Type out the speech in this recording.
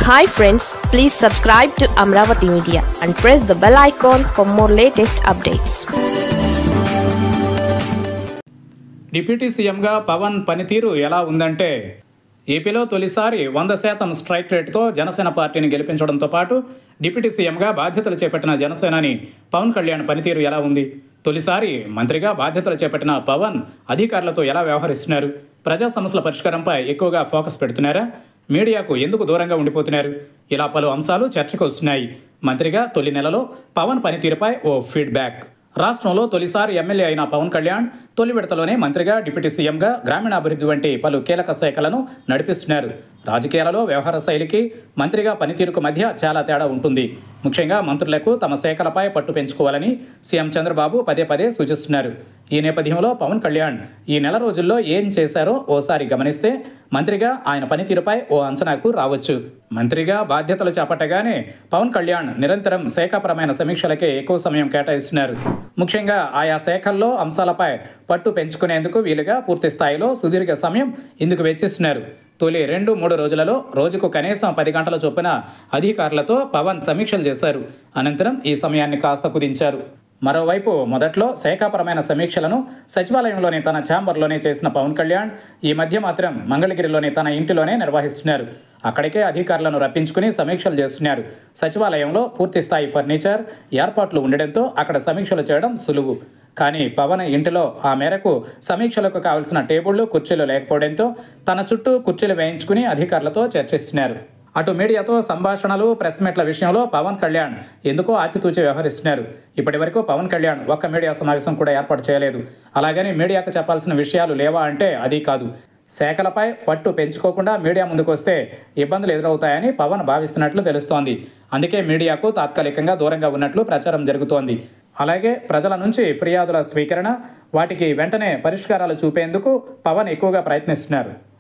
hi friends please subscribe to Amaravati media and press the bell icon for more latest updates deputy సీఎంగా పవన్ పనితీరు ఎలా ఉందంటే ఏపీలో తొలిసారి వంద శాతం స్ట్రైక్ రేటుతో జనసేన పార్టీని గెలిపించడంతో పాటు డిప్యూటీ సీఎంగా బాధ్యతలు చేపట్టిన జనసేనాని పవన్ కళ్యాణ్ పనితీరు ఎలా ఉంది తొలిసారి మంత్రిగా బాధ్యతలు చేపట్టిన పవన్ అధికారులతో ఎలా వ్యవహరిస్తున్నారు ప్రజా సమస్యల పరిష్కారంపై ఎక్కువగా ఫోకస్ పెడుతున్నారా మీడియాకు ఎందుకు దూరంగా ఉండిపోతున్నారు ఇలా పలు అంశాలు చర్చకు వస్తున్నాయి మంత్రిగా తొలి నెలలో పవన్ పనితీరుపై ఓ ఫీడ్బ్యాక్ రాష్ట్రంలో తొలిసారి ఎమ్మెల్యే అయిన పవన్ కళ్యాణ్ తొలి విడతలోనే మంత్రిగా డిప్యూటీ సీఎంగా గ్రామీణాభివృద్ధి వంటి పలు కీలక శాఖలను నడిపిస్తున్నారు రాజకీయాలలో వ్యవహార శైలికి మంత్రిగా పనితీరుకు మధ్య చాలా తేడా ఉంటుంది ముఖ్యంగా మంత్రులకు తమ శాఖలపై పట్టు పెంచుకోవాలని సీఎం చంద్రబాబు పదే పదే సూచిస్తున్నారు ఈ నేపథ్యంలో పవన్ కళ్యాణ్ ఈ నెల రోజుల్లో ఏం చేశారో ఓసారి గమనిస్తే మంత్రిగా ఆయన పనితీరుపై ఓ అంచనాకు రావచ్చు మంత్రిగా బాధ్యతలు చేపట్టగానే పవన్ కళ్యాణ్ నిరంతరం శాఖాపరమైన సమీక్షలకే ఎక్కువ సమయం కేటాయిస్తున్నారు ముఖ్యంగా ఆయా శాఖల్లో అంశాలపై పట్టు పెంచుకునేందుకు వీలుగా పూర్తి స్థాయిలో సుదీర్ఘ సమయం ఇందుకు వెచ్చిస్తున్నారు తొలి రెండు మూడు రోజులలో రోజుకు కనీసం పది గంటల చొప్పున అధికారులతో పవన్ సమీక్షలు చేశారు అనంతరం ఈ సమయాన్ని కాస్త కుదించారు మరోవైపు మొదట్లో శాఖాపరమైన సమీక్షలను సచివాలయంలోని తన ఛాంబర్లోనే చేసిన పవన్ కళ్యాణ్ ఈ మధ్య మాత్రం మంగళగిరిలోని తన ఇంటిలోనే నిర్వహిస్తున్నారు అక్కడికే అధికారులను రప్పించుకుని సమీక్షలు చేస్తున్నారు సచివాలయంలో పూర్తి స్థాయి ఫర్నిచర్ ఏర్పాట్లు ఉండడంతో అక్కడ సమీక్షలు చేయడం సులువు కానీ పవన్ ఇంటిలో ఆ మేరకు సమీక్షలకు కావలసిన టేబుళ్లు కుర్చీలు లేకపోవడంతో తన చుట్టూ కుర్చీలు వేయించుకుని అధికారులతో చర్చిస్తున్నారు అటు మీడియాతో సంభాషణలు ప్రెస్ మీట్ల విషయంలో పవన్ కళ్యాణ్ ఎందుకో ఆచితూచి వ్యవహరిస్తున్నారు ఇప్పటి వరకు పవన్ కళ్యాణ్ ఒక్క మీడియా సమావేశం కూడా ఏర్పాటు చేయలేదు అలాగని మీడియాకు చెప్పాల్సిన విషయాలు లేవా అంటే అది కాదు శాఖలపై పట్టు పెంచుకోకుండా మీడియా ముందుకు వస్తే ఇబ్బందులు ఎదురవుతాయని పవన్ భావిస్తున్నట్లు తెలుస్తోంది అందుకే మీడియాకు తాత్కాలికంగా దూరంగా ఉన్నట్లు ప్రచారం జరుగుతోంది అలాగే ప్రజల నుంచి ఫిర్యాదుల స్వీకరణ వాటికి వెంటనే పరిష్కారాలు చూపేందుకు పవన్ ఎక్కువగా ప్రయత్నిస్తున్నారు